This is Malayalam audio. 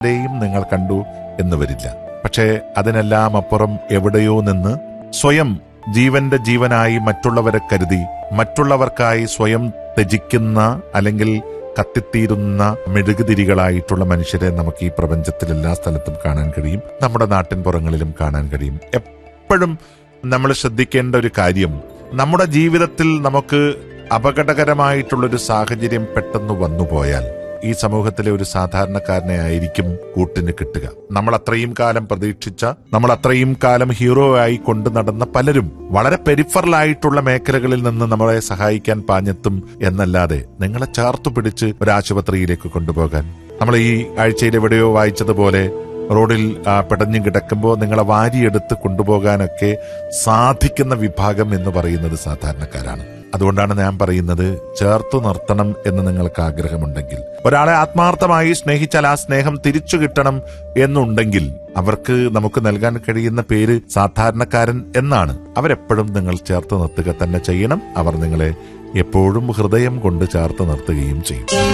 യും നിങ്ങൾ കണ്ടു എന്ന് വരില്ല പക്ഷേ അതിനെല്ലാം അപ്പുറം എവിടെയോ നിന്ന് സ്വയം ജീവന്റെ ജീവനായി മറ്റുള്ളവരെ കരുതി മറ്റുള്ളവർക്കായി സ്വയം ത്യജിക്കുന്ന അല്ലെങ്കിൽ കത്തിത്തീരുന്ന മെഴുകുതിരികളായിട്ടുള്ള മനുഷ്യരെ നമുക്ക് ഈ പ്രപഞ്ചത്തിൽ എല്ലാ സ്ഥലത്തും കാണാൻ കഴിയും നമ്മുടെ നാട്ടിൻ പുറങ്ങളിലും കാണാൻ കഴിയും എപ്പോഴും നമ്മൾ ശ്രദ്ധിക്കേണ്ട ഒരു കാര്യം നമ്മുടെ ജീവിതത്തിൽ നമുക്ക് അപകടകരമായിട്ടുള്ളൊരു സാഹചര്യം പെട്ടെന്ന് വന്നുപോയാൽ ഈ സമൂഹത്തിലെ ഒരു സാധാരണക്കാരനെ ആയിരിക്കും കൂട്ടിന് കിട്ടുക നമ്മൾ അത്രയും കാലം പ്രതീക്ഷിച്ച നമ്മൾ അത്രയും കാലം ഹീറോ ആയി കൊണ്ടു നടന്ന പലരും വളരെ പെരിഫറലായിട്ടുള്ള മേഖലകളിൽ നിന്ന് നമ്മളെ സഹായിക്കാൻ പാഞ്ഞെത്തും എന്നല്ലാതെ നിങ്ങളെ ചേർത്തു പിടിച്ച് ഒരു ആശുപത്രിയിലേക്ക് കൊണ്ടുപോകാൻ നമ്മൾ ഈ ആഴ്ചയിൽ എവിടെയോ വായിച്ചതുപോലെ റോഡിൽ ആ, പിടഞ്ഞു കിടക്കുമ്പോൾ നിങ്ങളെ വാരിയെടുത്ത് കൊണ്ടുപോകാനൊക്കെ സാധിക്കുന്ന വിഭാഗം എന്ന് പറയുന്നത് സാധാരണക്കാരാണ് അതുകൊണ്ടാണ് ഞാൻ പറയുന്നത് ചേർത്തു നിർത്തണം എന്ന് നിങ്ങൾക്ക് ആഗ്രഹമുണ്ടെങ്കിൽ ഒരാളെ ആത്മാർത്ഥമായി സ്നേഹിച്ചാൽ ആ സ്നേഹം തിരിച്ചു കിട്ടണം എന്നുണ്ടെങ്കിൽ അവർക്ക് നമുക്ക് നൽകാൻ കഴിയുന്ന പേര് സാധാരണക്കാരൻ എന്നാണ് അവരെപ്പോഴും നിങ്ങൾ ചേർത്ത് നിർത്തുക തന്നെ ചെയ്യണം അവർ നിങ്ങളെ എപ്പോഴും ഹൃദയം കൊണ്ട് ചേർത്ത് നിർത്തുകയും ചെയ്യും